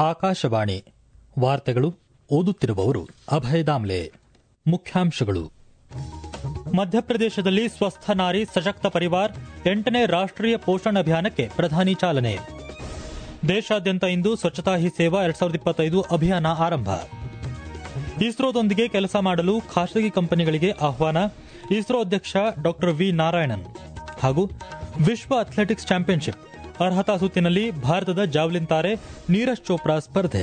ಆಕಾಶವಾಣಿ ವಾರ್ತೆಗಳು ಓದುತ್ತಿರುವವರು ಅಭಯ ದಾಮ್ಲೆ ಮುಖ್ಯಾಂಶಗಳು ಮಧ್ಯಪ್ರದೇಶದಲ್ಲಿ ಸ್ವಸ್ಥ ನಾರಿ ಸಶಕ್ತ ಪರಿವಾರ್ ಎಂಟನೇ ರಾಷ್ಟ್ರೀಯ ಪೋಷಣ್ ಅಭಿಯಾನಕ್ಕೆ ಪ್ರಧಾನಿ ಚಾಲನೆ ದೇಶಾದ್ಯಂತ ಇಂದು ಸ್ವಚ್ಛತಾ ಹಿ ಸೇವಾ ಎರಡ್ ಸಾವಿರದ ಇಪ್ಪತ್ತೈದು ಅಭಿಯಾನ ಆರಂಭ ಇಸ್ರೋದೊಂದಿಗೆ ಕೆಲಸ ಮಾಡಲು ಖಾಸಗಿ ಕಂಪನಿಗಳಿಗೆ ಆಹ್ವಾನ ಇಸ್ರೋ ಅಧ್ಯಕ್ಷ ಡಾ ವಿ ನಾರಾಯಣನ್ ಹಾಗೂ ವಿಶ್ವ ಅಥ್ಲೆಟಿಕ್ಸ್ ಚಾಂಪಿಯನ್ಶಿಪ್ ಅರ್ಹತಾ ಸುತ್ತಿನಲ್ಲಿ ಭಾರತದ ಜಾವ್ಲಿನ್ ತಾರೆ ನೀರಜ್ ಚೋಪ್ರಾ ಸ್ಪರ್ಧೆ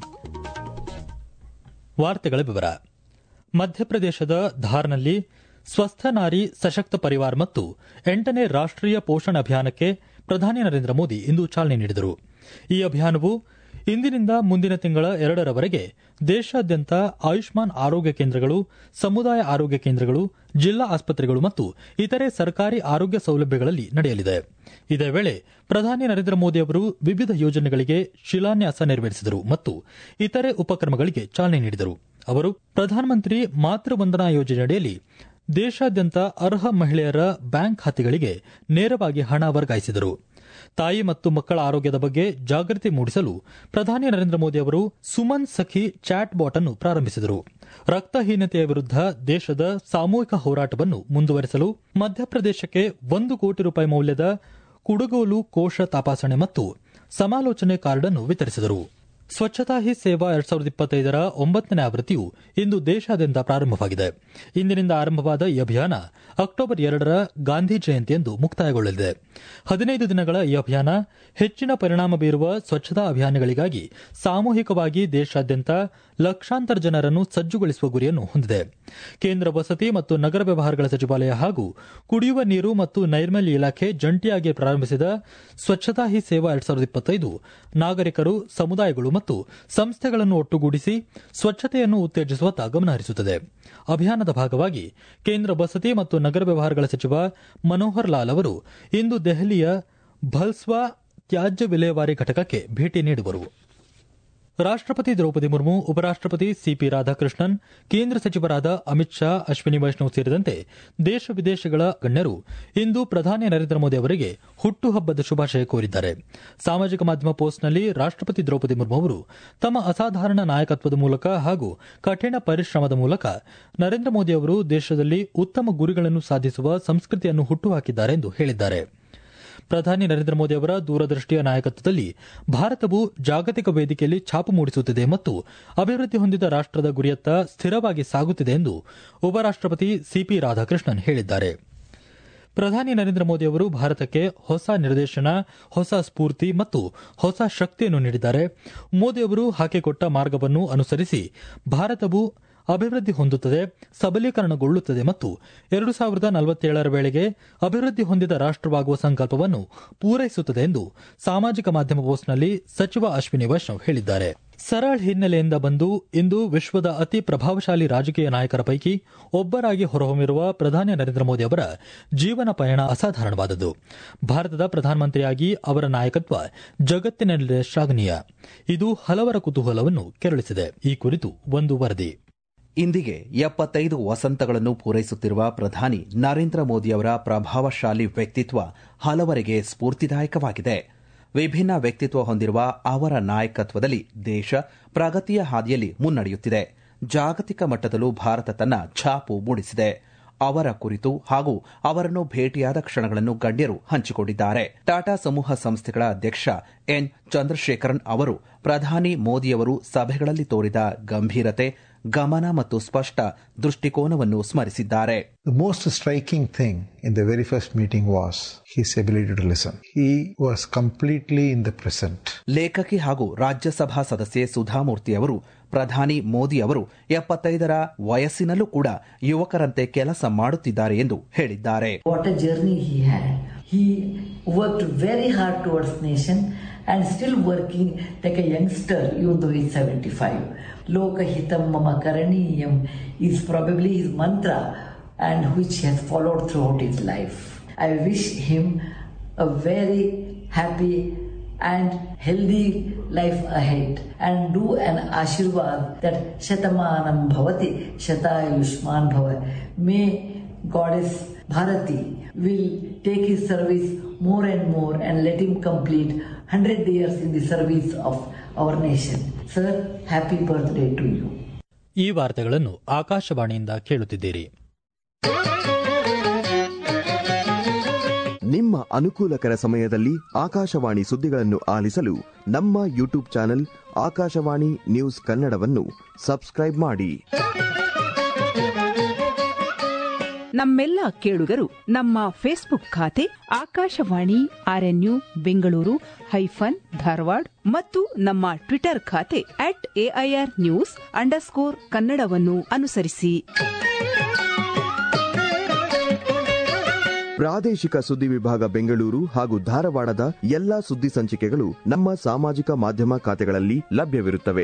ವಾರ್ತೆಗಳ ವಿವರ ಮಧ್ಯಪ್ರದೇಶದ ಧಾರ್ನಲ್ಲಿ ಸ್ವಸ್ಥ ನಾರಿ ಸಶಕ್ತ ಪರಿವಾರ್ ಮತ್ತು ಎಂಟನೇ ರಾಷ್ಟ್ರೀಯ ಪೋಷಣ್ ಅಭಿಯಾನಕ್ಕೆ ಪ್ರಧಾನಿ ನರೇಂದ್ರ ಮೋದಿ ಇಂದು ಚಾಲನೆ ನೀಡಿದರು ಈ ಅಭಿಯಾನವು ಇಂದಿನಿಂದ ಮುಂದಿನ ತಿಂಗಳ ಎರಡರವರೆಗೆ ದೇಶಾದ್ಯಂತ ಆಯುಷ್ಮಾನ್ ಆರೋಗ್ಯ ಕೇಂದ್ರಗಳು ಸಮುದಾಯ ಆರೋಗ್ಯ ಕೇಂದ್ರಗಳು ಜಿಲ್ಲಾ ಆಸ್ಪತ್ರೆಗಳು ಮತ್ತು ಇತರೆ ಸರ್ಕಾರಿ ಆರೋಗ್ಯ ಸೌಲಭ್ಯಗಳಲ್ಲಿ ನಡೆಯಲಿದೆ ಇದೇ ವೇಳೆ ಪ್ರಧಾನಿ ನರೇಂದ್ರ ಮೋದಿ ಅವರು ವಿವಿಧ ಯೋಜನೆಗಳಿಗೆ ಶಿಲಾನ್ಯಾಸ ನೆರವೇರಿಸಿದರು ಮತ್ತು ಇತರೆ ಉಪಕ್ರಮಗಳಿಗೆ ಚಾಲನೆ ನೀಡಿದರು ಅವರು ಪ್ರಧಾನಮಂತ್ರಿ ಮಾತೃ ವಂದನಾ ಯೋಜನೆಯಡಿಯಲ್ಲಿ ದೇಶಾದ್ಯಂತ ಅರ್ಹ ಮಹಿಳೆಯರ ಬ್ಯಾಂಕ್ ಖಾತೆಗಳಿಗೆ ನೇರವಾಗಿ ಹಣ ವರ್ಗಾಯಿಸಿದರು ತಾಯಿ ಮತ್ತು ಮಕ್ಕಳ ಆರೋಗ್ಯದ ಬಗ್ಗೆ ಜಾಗೃತಿ ಮೂಡಿಸಲು ಪ್ರಧಾನಿ ನರೇಂದ್ರ ಮೋದಿ ಅವರು ಸುಮನ್ ಸಖಿ ಚಾಟ್ ಬಾಟ್ ಅನ್ನು ಪ್ರಾರಂಭಿಸಿದರು ರಕ್ತಹೀನತೆಯ ವಿರುದ್ಧ ದೇಶದ ಸಾಮೂಹಿಕ ಹೋರಾಟವನ್ನು ಮುಂದುವರೆಸಲು ಮಧ್ಯಪ್ರದೇಶಕ್ಕೆ ಒಂದು ಕೋಟಿ ರೂಪಾಯಿ ಮೌಲ್ಯದ ಕುಡುಗೋಲು ಕೋಶ ತಪಾಸಣೆ ಮತ್ತು ಸಮಾಲೋಚನೆ ಕಾರ್ಡ್ ಅನ್ನು ವಿತರಿಸಿದರು ಸ್ವಚ್ಛತಾ ಹಿ ಸೇವಾ ಎರಡ್ ಸಾವಿರದ ಇಪ್ಪತ್ತೈದರ ಒಂಬತ್ತನೇ ಆವೃತ್ತಿಯು ಇಂದು ದೇಶಾದ್ಯಂತ ಪ್ರಾರಂಭವಾಗಿದೆ ಇಂದಿನಿಂದ ಆರಂಭವಾದ ಈ ಅಭಿಯಾನ ಅಕ್ಟೋಬರ್ ಎರಡರ ಗಾಂಧಿ ಜಯಂತಿಯಂದು ಮುಕ್ತಾಯಗೊಳ್ಳಲಿದೆ ಹದಿನೈದು ದಿನಗಳ ಈ ಅಭಿಯಾನ ಹೆಚ್ಚಿನ ಪರಿಣಾಮ ಬೀರುವ ಸ್ವಚ್ಛತಾ ಅಭಿಯಾನಗಳಿಗಾಗಿ ಸಾಮೂಹಿಕವಾಗಿ ದೇಶಾದ್ಯಂತ ಲಕ್ಷಾಂತರ ಜನರನ್ನು ಸಜ್ಜುಗೊಳಿಸುವ ಗುರಿಯನ್ನು ಹೊಂದಿದೆ ಕೇಂದ್ರ ವಸತಿ ಮತ್ತು ನಗರ ವ್ಯವಹಾರಗಳ ಸಚಿವಾಲಯ ಹಾಗೂ ಕುಡಿಯುವ ನೀರು ಮತ್ತು ನೈರ್ಮಲ್ಯ ಇಲಾಖೆ ಜಂಟಿಯಾಗಿ ಪ್ರಾರಂಭಿಸಿದ ಸ್ವಚ್ಛತಾ ಹಿ ಸೇವಾ ಎರಡ್ ಸಾವಿರದ ಇಪ್ಪತ್ತೈದು ನಾಗರಿಕರು ಸಮುದಾಯಗಳು ಮತ್ತು ಸಂಸ್ಥೆಗಳನ್ನು ಒಟ್ಟುಗೂಡಿಸಿ ಸ್ವಚ್ಛತೆಯನ್ನು ಉತ್ತೇಜಿಸುವತ್ತ ಗಮನ ಹರಿಸುತ್ತದೆ ಅಭಿಯಾನದ ಭಾಗವಾಗಿ ಕೇಂದ್ರ ವಸತಿ ಮತ್ತು ನಗರ ವ್ಯವಹಾರಗಳ ಸಚಿವ ಮನೋಹರ್ ಲಾಲ್ ಅವರು ಇಂದು ದೆಹಲಿಯ ಭಲ್ಸ್ವಾ ತ್ಯಾಜ್ಯ ವಿಲೇವಾರಿ ಘಟಕಕ್ಕೆ ಭೇಟಿ ನೀಡುವರು ರಾಷ್ಟಪತಿ ದ್ರೌಪದಿ ಮುರ್ಮು ಉಪರಾಷ್ಟಪತಿ ಸಿಪಿ ರಾಧಾಕೃಷ್ಣನ್ ಕೇಂದ್ರ ಸಚಿವರಾದ ಅಮಿತ್ ಶಾ ಅಶ್ವಿನಿ ವೈಷ್ಣವ್ ಸೇರಿದಂತೆ ದೇಶ ವಿದೇಶಗಳ ಗಣ್ಯರು ಇಂದು ಪ್ರಧಾನಿ ನರೇಂದ್ರ ಮೋದಿ ಅವರಿಗೆ ಹುಟ್ಟುಹಬ್ಬದ ಶುಭಾಶಯ ಕೋರಿದ್ದಾರೆ ಸಾಮಾಜಿಕ ಮಾಧ್ಯಮ ಪೋಸ್ಟ್ನಲ್ಲಿ ರಾಷ್ಟಪತಿ ದ್ರೌಪದಿ ಮುರ್ಮು ಅವರು ತಮ್ಮ ಅಸಾಧಾರಣ ನಾಯಕತ್ವದ ಮೂಲಕ ಹಾಗೂ ಕಠಿಣ ಪರಿಶ್ರಮದ ಮೂಲಕ ನರೇಂದ್ರ ಮೋದಿ ಅವರು ದೇಶದಲ್ಲಿ ಉತ್ತಮ ಗುರಿಗಳನ್ನು ಸಾಧಿಸುವ ಸಂಸ್ಕೃತಿಯನ್ನು ಹುಟ್ಟುಹಾಕಿದ್ದಾರೆ ಎಂದು ಹೇಳಿದ್ದಾರೆ ಪ್ರಧಾನಿ ನರೇಂದ್ರ ಮೋದಿ ಅವರ ದೂರದೃಷ್ಟಿಯ ನಾಯಕತ್ವದಲ್ಲಿ ಭಾರತವು ಜಾಗತಿಕ ವೇದಿಕೆಯಲ್ಲಿ ಛಾಪು ಮೂಡಿಸುತ್ತಿದೆ ಮತ್ತು ಅಭಿವೃದ್ಧಿ ಹೊಂದಿದ ರಾಷ್ಟದ ಗುರಿಯತ್ತ ಸ್ಥಿರವಾಗಿ ಸಾಗುತ್ತಿದೆ ಎಂದು ಉಪರಾಷ್ಟಪತಿ ಸಿಪಿ ರಾಧಾಕೃಷ್ಣನ್ ಹೇಳಿದ್ದಾರೆ ಪ್ರಧಾನಿ ನರೇಂದ್ರ ಮೋದಿ ಅವರು ಭಾರತಕ್ಕೆ ಹೊಸ ನಿರ್ದೇಶನ ಹೊಸ ಸ್ಫೂರ್ತಿ ಮತ್ತು ಹೊಸ ಶಕ್ತಿಯನ್ನು ನೀಡಿದ್ದಾರೆ ಮೋದಿ ಅವರು ಹಾಕಿಕೊಟ್ಟ ಮಾರ್ಗವನ್ನು ಅನುಸರಿಸಿ ಭಾರತವು ಅಭಿವೃದ್ಧಿ ಹೊಂದುತ್ತದೆ ಸಬಲೀಕರಣಗೊಳ್ಳುತ್ತದೆ ಮತ್ತು ಎರಡು ಸಾವಿರದ ನಲವತ್ತೇಳರ ವೇಳೆಗೆ ಅಭಿವೃದ್ಧಿ ಹೊಂದಿದ ರಾಷ್ಟವಾಗುವ ಸಂಕಲ್ಪವನ್ನು ಪೂರೈಸುತ್ತದೆ ಎಂದು ಸಾಮಾಜಿಕ ಮಾಧ್ಯಮ ಪೋಸ್ಟ್ನಲ್ಲಿ ಸಚಿವ ಅಶ್ವಿನಿ ವೈಷ್ಣವ್ ಹೇಳಿದ್ದಾರೆ ಸರಳ್ ಹಿನ್ನೆಲೆಯಿಂದ ಬಂದು ಇಂದು ವಿಶ್ವದ ಅತಿ ಪ್ರಭಾವಶಾಲಿ ರಾಜಕೀಯ ನಾಯಕರ ಪೈಕಿ ಒಬ್ಬರಾಗಿ ಹೊರಹೊಮ್ಮಿರುವ ಪ್ರಧಾನಿ ನರೇಂದ್ರ ಮೋದಿ ಅವರ ಜೀವನ ಪಯಣ ಅಸಾಧಾರಣವಾದದ್ದು ಭಾರತದ ಪ್ರಧಾನಮಂತ್ರಿಯಾಗಿ ಅವರ ನಾಯಕತ್ವ ಜಗತ್ತಿನಲ್ಲೇ ಶ್ಲಾಘನೀಯ ಇದು ಹಲವರ ಕುತೂಹಲವನ್ನು ಕೆರಳಿಸಿದೆ ಈ ಕುರಿತು ಒಂದು ವರದಿ ಇಂದಿಗೆ ಎಪ್ಪತ್ತೈದು ವಸಂತಗಳನ್ನು ಪೂರೈಸುತ್ತಿರುವ ಪ್ರಧಾನಿ ನರೇಂದ್ರ ಮೋದಿಯವರ ಪ್ರಭಾವಶಾಲಿ ವ್ಯಕ್ತಿತ್ವ ಹಲವರಿಗೆ ಸ್ಫೂರ್ತಿದಾಯಕವಾಗಿದೆ ವಿಭಿನ್ನ ವ್ಯಕ್ತಿತ್ವ ಹೊಂದಿರುವ ಅವರ ನಾಯಕತ್ವದಲ್ಲಿ ದೇಶ ಪ್ರಗತಿಯ ಹಾದಿಯಲ್ಲಿ ಮುನ್ನಡೆಯುತ್ತಿದೆ ಜಾಗತಿಕ ಮಟ್ಟದಲ್ಲೂ ಭಾರತ ತನ್ನ ಛಾಪು ಮೂಡಿಸಿದೆ ಅವರ ಕುರಿತು ಹಾಗೂ ಅವರನ್ನು ಭೇಟಿಯಾದ ಕ್ಷಣಗಳನ್ನು ಗಣ್ಯರು ಹಂಚಿಕೊಂಡಿದ್ದಾರೆ ಟಾಟಾ ಸಮೂಹ ಸಂಸ್ಥೆಗಳ ಅಧ್ಯಕ್ಷ ಎನ್ ಚಂದ್ರಶೇಖರನ್ ಅವರು ಪ್ರಧಾನಿ ಮೋದಿಯವರು ಸಭೆಗಳಲ್ಲಿ ತೋರಿದ ಗಂಭೀರತೆ ಗಮನ ಮತ್ತು ಸ್ಪಷ್ಟ ದೃಷ್ಟಿಕೋನವನ್ನು ಸ್ಮರಿಸಿದ್ದಾರೆ The most striking thing in the very first meeting was his ability to listen. He was completely in the present. ಲೇಖಕಿ ಹಾಗೂ ರಾಜ್ಯಸಭಾ ಸದಸ್ಯೆ ಸುಧಾಮೂರ್ತಿ ಅವರು ಪ್ರಧಾನಿ ಮೋದಿ ಅವರು ಎಪ್ಪತ್ತೈದರ ವಯಸ್ಸಿನಲ್ಲೂ ಕೂಡ ಯುವಕರಂತೆ ಕೆಲಸ ಮಾಡುತ್ತಿದ್ದಾರೆ ಎಂದು ಹೇಳಿದ್ದಾರೆ What a journey he had. He worked very hard towards nation and still working like a youngster even though he's 75. Lokahitam mama karaniyam is probably his mantra and which he has followed throughout his life. I wish him a very happy and healthy life ahead and do an ashirwad that shatamanam bhavati shatayushman bhava. May goddess Bharati will take his service more and more and let him complete 100 years in the service of our nation. Sir, happy birthday to you. ಈ ವಾರ್ತೆಗಳನ್ನು ಆಕಾಶವಾಣಿಯಿಂದ ಕೇಳುತ್ತಿದ್ದೀರಿ ನಿಮ್ಮ ಅನುಕೂಲಕರ ಸಮಯದಲ್ಲಿ ಆಕಾಶವಾಣಿ ಸುದ್ದಿಗಳನ್ನು ಆಲಿಸಲು ನಮ್ಮ ಯೂಟ್ಯೂಬ್ ಚಾನೆಲ್ ಆಕಾಶವಾಣಿ ನ್ಯೂಸ್ ಕನ್ನಡವನ್ನು ಸಬ್ಸ್ಕ್ರೈಬ್ ಮಾಡಿ ನಮ್ಮೆಲ್ಲ ಕೇಳುಗರು ನಮ್ಮ ಫೇಸ್ಬುಕ್ ಖಾತೆ ಆಕಾಶವಾಣಿ ಆರ್ಎನ್ಯು ಬೆಂಗಳೂರು ಹೈಫನ್ ಧಾರವಾಡ ಮತ್ತು ನಮ್ಮ ಟ್ವಿಟರ್ ಖಾತೆ ಅಟ್ ಎಐಆರ್ ನ್ಯೂಸ್ ಅಂಡರ್ಸ್ಕೋರ್ ಕನ್ನಡವನ್ನು ಅನುಸರಿಸಿ ಪ್ರಾದೇಶಿಕ ಸುದ್ದಿ ವಿಭಾಗ ಬೆಂಗಳೂರು ಹಾಗೂ ಧಾರವಾಡದ ಎಲ್ಲಾ ಸುದ್ದಿ ಸಂಚಿಕೆಗಳು ನಮ್ಮ ಸಾಮಾಜಿಕ ಮಾಧ್ಯಮ ಖಾತೆಗಳಲ್ಲಿ ಲಭ್ಯವಿರುತ್ತವೆ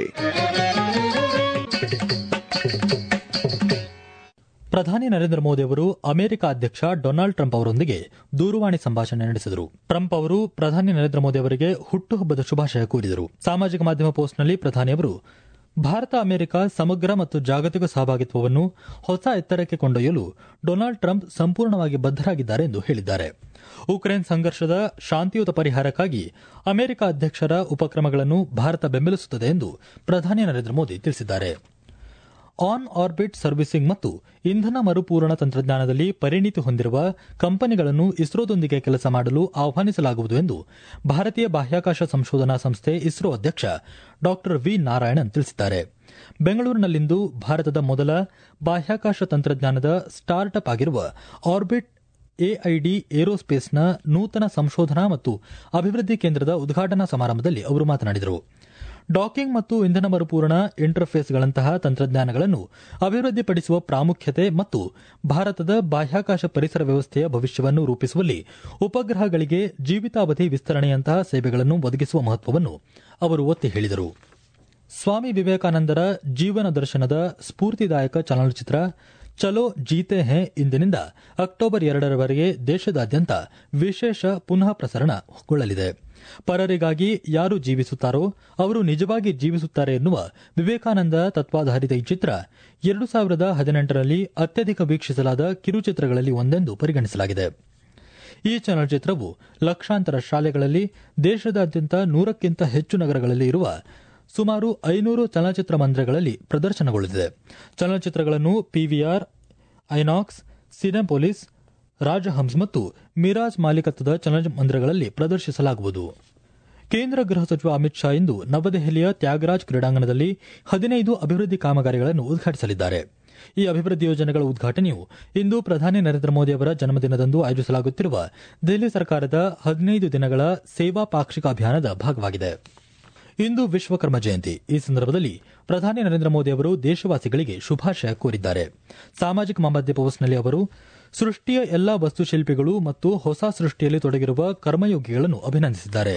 ಪ್ರಧಾನಿ ನರೇಂದ್ರ ಮೋದಿ ಅವರು ಅಮೆರಿಕ ಅಧ್ಯಕ್ಷ ಡೊನಾಲ್ಡ್ ಟ್ರಂಪ್ ಅವರೊಂದಿಗೆ ದೂರವಾಣಿ ಸಂಭಾಷಣೆ ನಡೆಸಿದರು ಟ್ರಂಪ್ ಅವರು ಪ್ರಧಾನಿ ನರೇಂದ್ರ ಮೋದಿ ಅವರಿಗೆ ಹುಟ್ಟುಹಬ್ಬದ ಶುಭಾಶಯ ಕೋರಿದರು ಸಾಮಾಜಿಕ ಮಾಧ್ಯಮ ಪೋಸ್ಟ್ನಲ್ಲಿ ಪ್ರಧಾನಿ ಅವರು ಭಾರತ ಅಮೆರಿಕ ಸಮಗ್ರ ಮತ್ತು ಜಾಗತಿಕ ಸಹಭಾಗಿತ್ವವನ್ನು ಹೊಸ ಎತ್ತರಕ್ಕೆ ಕೊಂಡೊಯ್ಯಲು ಡೊನಾಲ್ಡ್ ಟ್ರಂಪ್ ಸಂಪೂರ್ಣವಾಗಿ ಬದ್ದರಾಗಿದ್ದಾರೆ ಎಂದು ಹೇಳಿದ್ದಾರೆ ಉಕ್ರೇನ್ ಸಂಘರ್ಷದ ಶಾಂತಿಯುತ ಪರಿಹಾರಕ್ಕಾಗಿ ಅಮೆರಿಕ ಅಧ್ಯಕ್ಷರ ಉಪಕ್ರಮಗಳನ್ನು ಭಾರತ ಬೆಂಬಲಿಸುತ್ತದೆ ಎಂದು ಪ್ರಧಾನಿ ನರೇಂದ್ರ ಮೋದಿ ತಿಳಿಸಿದ್ದಾರೆ ಆನ್ ಆರ್ಬಿಟ್ ಸರ್ವಿಸಿಂಗ್ ಮತ್ತು ಇಂಧನ ಮರುಪೂರಣ ತಂತ್ರಜ್ಞಾನದಲ್ಲಿ ಪರಿಣಿತಿ ಹೊಂದಿರುವ ಕಂಪನಿಗಳನ್ನು ಇಸ್ರೋದೊಂದಿಗೆ ಕೆಲಸ ಮಾಡಲು ಆಹ್ವಾನಿಸಲಾಗುವುದು ಎಂದು ಭಾರತೀಯ ಬಾಹ್ಯಾಕಾಶ ಸಂಶೋಧನಾ ಸಂಸ್ಥೆ ಇಸ್ರೋ ಅಧ್ಯಕ್ಷ ಡಾ ವಿ ನಾರಾಯಣನ್ ತಿಳಿಸಿದ್ದಾರೆ ಬೆಂಗಳೂರಿನಲ್ಲಿಂದು ಭಾರತದ ಮೊದಲ ಬಾಹ್ಯಾಕಾಶ ತಂತ್ರಜ್ಞಾನದ ಸ್ಟಾರ್ಟ್ಅಪ್ ಆಗಿರುವ ಆರ್ಬಿಟ್ ಎಐಡಿ ಏರೋಸ್ಪೇಸ್ನ ನೂತನ ಸಂಶೋಧನಾ ಮತ್ತು ಅಭಿವೃದ್ಧಿ ಕೇಂದ್ರದ ಉದ್ಘಾಟನಾ ಸಮಾರಂಭದಲ್ಲಿ ಅವರು ಮಾತನಾಡಿದರು ಡಾಕಿಂಗ್ ಮತ್ತು ಇಂಧನ ಮರುಪೂರಣ ಇಂಟರ್ಫೇಸ್ಗಳಂತಹ ತಂತ್ರಜ್ಞಾನಗಳನ್ನು ಅಭಿವೃದ್ಧಿಪಡಿಸುವ ಪ್ರಾಮುಖ್ಯತೆ ಮತ್ತು ಭಾರತದ ಬಾಹ್ಯಾಕಾಶ ಪರಿಸರ ವ್ಯವಸ್ಥೆಯ ಭವಿಷ್ಯವನ್ನು ರೂಪಿಸುವಲ್ಲಿ ಉಪಗ್ರಹಗಳಿಗೆ ಜೀವಿತಾವಧಿ ವಿಸ್ತರಣೆಯಂತಹ ಸೇವೆಗಳನ್ನು ಒದಗಿಸುವ ಮಹತ್ವವನ್ನು ಅವರು ಒತ್ತಿ ಹೇಳಿದರು ಸ್ವಾಮಿ ವಿವೇಕಾನಂದರ ಜೀವನ ದರ್ಶನದ ಸ್ಫೂರ್ತಿದಾಯಕ ಚಲನಚಿತ್ರ ಚಲೋ ಜೀತೆ ಹೇ ಇಂದಿನಿಂದ ಅಕ್ಟೋಬರ್ ಎರಡರವರೆಗೆ ದೇಶದಾದ್ಯಂತ ವಿಶೇಷ ಪುನಃ ಪ್ರಸರಣಗೊಳ್ಳಲಿದೆ ಪರರಿಗಾಗಿ ಯಾರು ಜೀವಿಸುತ್ತಾರೋ ಅವರು ನಿಜವಾಗಿ ಜೀವಿಸುತ್ತಾರೆ ಎನ್ನುವ ವಿವೇಕಾನಂದ ತತ್ವಾಧಾರಿತ ಈ ಚಿತ್ರ ಎರಡು ಸಾವಿರದ ಹದಿನೆಂಟರಲ್ಲಿ ಅತ್ಯಧಿಕ ವೀಕ್ಷಿಸಲಾದ ಕಿರುಚಿತ್ರಗಳಲ್ಲಿ ಒಂದೆಂದು ಪರಿಗಣಿಸಲಾಗಿದೆ ಈ ಚಲನಚಿತ್ರವು ಲಕ್ಷಾಂತರ ಶಾಲೆಗಳಲ್ಲಿ ದೇಶದಾದ್ಯಂತ ನೂರಕ್ಕಿಂತ ಹೆಚ್ಚು ನಗರಗಳಲ್ಲಿ ಇರುವ ಸುಮಾರು ಐನೂರು ಚಲನಚಿತ್ರ ಮಂದಿರಗಳಲ್ಲಿ ಪ್ರದರ್ಶನಗೊಳ್ಳಲಿದೆ ಚಲನಚಿತ್ರಗಳನ್ನು ಪಿವಿಆರ್ ಐನಾಕ್ಸ್ ಸಿನೆಪೊಲಿಸ್ ರಾಜಹಂಸ್ ಮತ್ತು ಮಿರಾಜ್ ಮಾಲೀಕತ್ವದ ಚಲನಚಿತ್ರಮಂದಿರಗಳಲ್ಲಿ ಪ್ರದರ್ಶಿಸಲಾಗುವುದು ಕೇಂದ್ರ ಗೃಹ ಸಚಿವ ಅಮಿತ್ ಶಾ ಇಂದು ನವದೆಹಲಿಯ ತ್ಯಾಗರಾಜ್ ಕ್ರೀಡಾಂಗಣದಲ್ಲಿ ಹದಿನೈದು ಅಭಿವೃದ್ಧಿ ಕಾಮಗಾರಿಗಳನ್ನು ಉದ್ಘಾಟಿಸಲಿದ್ದಾರೆ ಈ ಅಭಿವೃದ್ಧಿ ಯೋಜನೆಗಳ ಉದ್ಘಾಟನೆಯು ಇಂದು ಪ್ರಧಾನಿ ನರೇಂದ್ರ ಮೋದಿ ಅವರ ಜನ್ಮದಿನದಂದು ಆಯೋಜಿಸಲಾಗುತ್ತಿರುವ ದೆಹಲಿ ಸರ್ಕಾರದ ಹದಿನೈದು ದಿನಗಳ ಸೇವಾ ಪಾಕ್ಷಿಕ ಅಭಿಯಾನದ ಭಾಗವಾಗಿದೆ ಇಂದು ವಿಶ್ವಕರ್ಮ ಜಯಂತಿ ಈ ಸಂದರ್ಭದಲ್ಲಿ ಪ್ರಧಾನಿ ನರೇಂದ್ರ ಮೋದಿ ಅವರು ದೇಶವಾಸಿಗಳಿಗೆ ಶುಭಾಶಯ ಕೋರಿದ್ದಾರೆ ಸಾಮಾಜಿಕ ಮಾಧ್ಯಮ ಪೋಸ್ಟ್ನಲ್ಲಿ ಅವರು ಸೃಷ್ಟಿಯ ಎಲ್ಲಾ ವಸ್ತುಶಿಲ್ಪಿಗಳು ಮತ್ತು ಹೊಸ ಸೃಷ್ಟಿಯಲ್ಲಿ ತೊಡಗಿರುವ ಕರ್ಮಯೋಗಿಗಳನ್ನು ಅಭಿನಂದಿಸಿದ್ದಾರೆ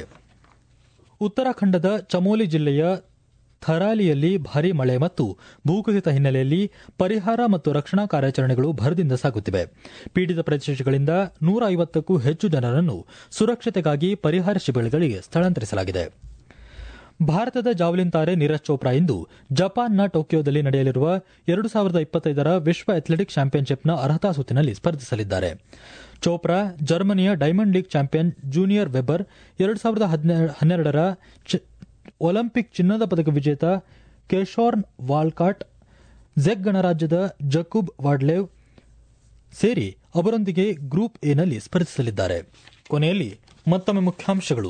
ಉತ್ತರಾಖಂಡದ ಚಮೋಲಿ ಜಿಲ್ಲೆಯ ಥರಾಲಿಯಲ್ಲಿ ಭಾರೀ ಮಳೆ ಮತ್ತು ಭೂಕುಸಿತ ಹಿನ್ನೆಲೆಯಲ್ಲಿ ಪರಿಹಾರ ಮತ್ತು ರಕ್ಷಣಾ ಕಾರ್ಯಾಚರಣೆಗಳು ಭರದಿಂದ ಸಾಗುತ್ತಿವೆ ಪೀಡಿತ ಪ್ರದೇಶಗಳಿಂದ ನೂರ ಐವತ್ತಕ್ಕೂ ಹೆಚ್ಚು ಜನರನ್ನು ಸುರಕ್ಷತೆಗಾಗಿ ಪರಿಹಾರ ಶಿಬಿರಗಳಿಗೆ ಸ್ಥಳಾಂತರಿಸಲಾಗಿದೆ ಭಾರತದ ಜಾವಲಿನ್ ತಾರೆ ನೀರಜ್ ಚೋಪ್ರಾ ಇಂದು ಜಪಾನ್ನ ಟೋಕಿಯೋದಲ್ಲಿ ನಡೆಯಲಿರುವ ಎರಡು ಸಾವಿರದ ಇಪ್ಪತ್ತೈದರ ವಿಶ್ವ ಅಥ್ಲೆಟಿಕ್ಸ್ ಚಾಂಪಿಯನ್ಶಿಪ್ನ ಅರ್ಹತಾ ಸುತ್ತಿನಲ್ಲಿ ಸ್ಪರ್ಧಿಸಲಿದ್ದಾರೆ ಚೋಪ್ರಾ ಜರ್ಮನಿಯ ಡೈಮಂಡ್ ಲೀಗ್ ಚಾಂಪಿಯನ್ ಜೂನಿಯರ್ ವೆಬರ್ ಎರಡು ಸಾವಿರದ ಹನ್ನೆರಡರ ಒಲಿಂಪಿಕ್ ಚಿನ್ನದ ಪದಕ ವಿಜೇತ ಕೇಶೋರ್ನ್ ವಾಲ್ಕಾಟ್ ಜೆಕ್ ಗಣರಾಜ್ಯದ ಜಕೂಬ್ ವಾಡ್ಲೇವ್ ಸೇರಿ ಅವರೊಂದಿಗೆ ಗ್ರೂಪ್ ಎನಲ್ಲಿ ಸ್ಪರ್ಧಿಸಲಿದ್ದಾರೆ ಕೊನೆಯಲ್ಲಿ ಮತ್ತೊಮ್ಮೆ ಮುಖ್ಯಾಂಶಗಳು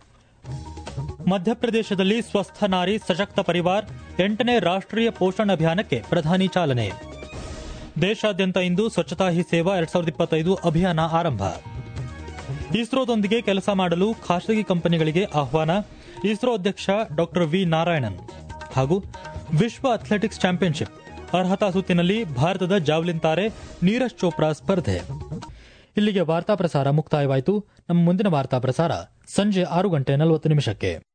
ಮಧ್ಯಪ್ರದೇಶದಲ್ಲಿ ಸ್ವಸ್ಥ ನಾರಿ ಸಶಕ್ತ ಪರಿವಾರ್ ಎಂಟನೇ ರಾಷ್ಟ್ರೀಯ ಪೋಷಣ್ ಅಭಿಯಾನಕ್ಕೆ ಪ್ರಧಾನಿ ಚಾಲನೆ ದೇಶಾದ್ಯಂತ ಇಂದು ಸ್ವಚ್ಛತಾ ಹಿ ಸೇವಾ ಎರಡ್ ಸಾವಿರದ ಇಪ್ಪತ್ತೈದು ಅಭಿಯಾನ ಆರಂಭ ಇಸ್ರೋದೊಂದಿಗೆ ಕೆಲಸ ಮಾಡಲು ಖಾಸಗಿ ಕಂಪನಿಗಳಿಗೆ ಆಹ್ವಾನ ಇಸ್ರೋ ಅಧ್ಯಕ್ಷ ಡಾ ವಿ ನಾರಾಯಣನ್ ಹಾಗೂ ವಿಶ್ವ ಅಥ್ಲೆಟಿಕ್ಸ್ ಚಾಂಪಿಯನ್ಶಿಪ್ ಅರ್ಹತಾ ಸುತ್ತಿನಲ್ಲಿ ಭಾರತದ ಜಾವ್ಲಿನ್ ತಾರೆ ನೀರಜ್ ಚೋಪ್ರಾ ಸ್ಪರ್ಧೆ ಇಲ್ಲಿಗೆ ವಾರ್ತಾ ಪ್ರಸಾರ ಮುಕ್ತಾಯವಾಯಿತು ನಮ್ಮ ಮುಂದಿನ ವಾರ್ತಾ ಪ್ರಸಾರ ಸಂಜೆ ಆರು ಗಂಟೆ ನಲವತ್ತು ನಿಮಿಷಕ್ಕೆ